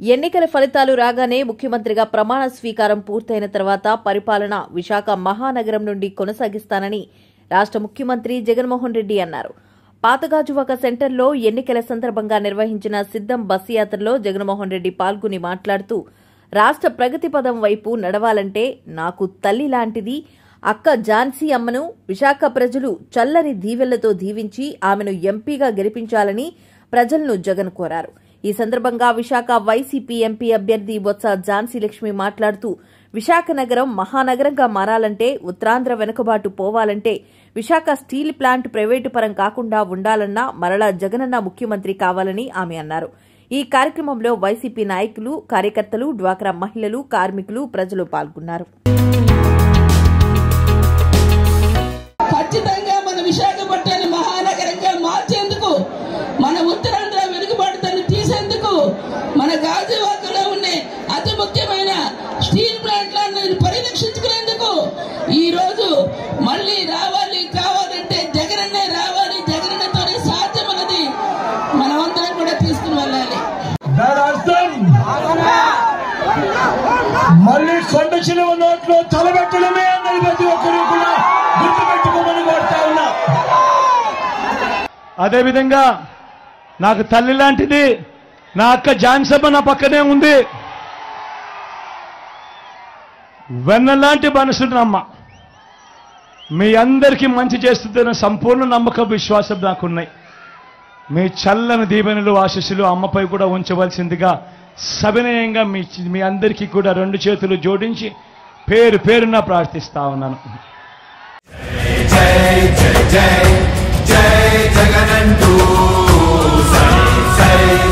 ఎన్నికల ఫలితాలు రాగానే ముఖ్యమంత్రిగా ప్రమాణ స్వీకారం పూర్తయిన తర్వాత పరిపాలన విశాఖ మహానగరం నుండి కొనసాగిస్తానని రాష్ట్ర ముఖ్యమంత్రి జగన్మోహన్ రెడ్డి అన్నారు పాతగాజువాక సెంటర్లో ఎన్నికల సందర్భంగా నిర్వహించిన సిద్దం బస్సు యాత్రలో జగన్మోహన్ రెడ్డి పాల్గొని మాట్లాడుతూ రాష్ట్ర ప్రగతి పదం వైపు నడవాలంటే నాకు తల్లి లాంటిది అక్క ఝాన్సీ అమ్మను విశాఖ ప్రజలు చల్లని దీవెళ్లతో దీవించి ఆమెను ఎంపీగా గెలిపించాలని ప్రజలను జగన్ కోరారు ఈ సందర్భంగా విశాఖ వైసీపీ ఎంపీ అభ్యర్థి బొత్స ఝాన్సీ లక్ష్మి మాట్లాడుతూ విశాఖ నగరం మహానగరంగా మారాలంటే ఉత్తరాంధ్ర వెనుకబాటు పోవాలంటే విశాఖ స్టీల్ ప్లాంట్ ప్రైవేటు పరం కాకుండా ఉండాలన్నా మరలా జగనన్న ముఖ్యమంత్రి కావాలని ఆమె అన్నారు ఈ కార్యక్రమంలో వైసీపీ నాయకులు కార్యకర్తలు డ్వాక్రా మహిళలు కార్మికులు ప్రజలు పాల్గొన్నారు ఖచ్చితంగా మన విశాఖపట్నాన్ని మహానగరంగా మార్చేందుకు మన ఉత్తరాంధ్ర వెనుకబాటుతన్ని తీసేందుకు మన గాజువాకలో ఉండే అతి ముఖ్యమైన స్టీల్ ప్లాంట్లను పరిరక్షించుకునేందుకు ఈ రోజు మళ్ళీ రావాలి కావాలంటే జగనన్నే రావాలి జగనన్నతోనే సాధ్యమన్నది మనమందరం కూడా తీసుకుని వెళ్ళాలి దాని అర్థం మళ్ళీ కొండ చిలువ నోట్లో తలబెట్టడమే అన్నది ప్రతి ఒక్కరు కూడా గుర్తుపెట్టుకోమని కోరుతా ఉన్నా అదేవిధంగా నాకు తల్లి లాంటిది నా అక్క జాన్సమ్మ నా పక్కనే ఉంది వెన్నలాంటి మనసున్నమ్మ మీ అందరికీ మంచి చేస్తుందన్న సంపూర్ణ నమ్మకం విశ్వాసం నాకున్నాయి మీ చల్లని దీవెనలు ఆశీస్సులు అమ్మపై కూడా ఉంచవలసిందిగా సవినయంగా మీ మీ అందరికీ కూడా రెండు చేతులు జోడించి పేరు పేరున ప్రార్థిస్తా ఉన్నాను జై జై జై జై జగనంటూ సై సై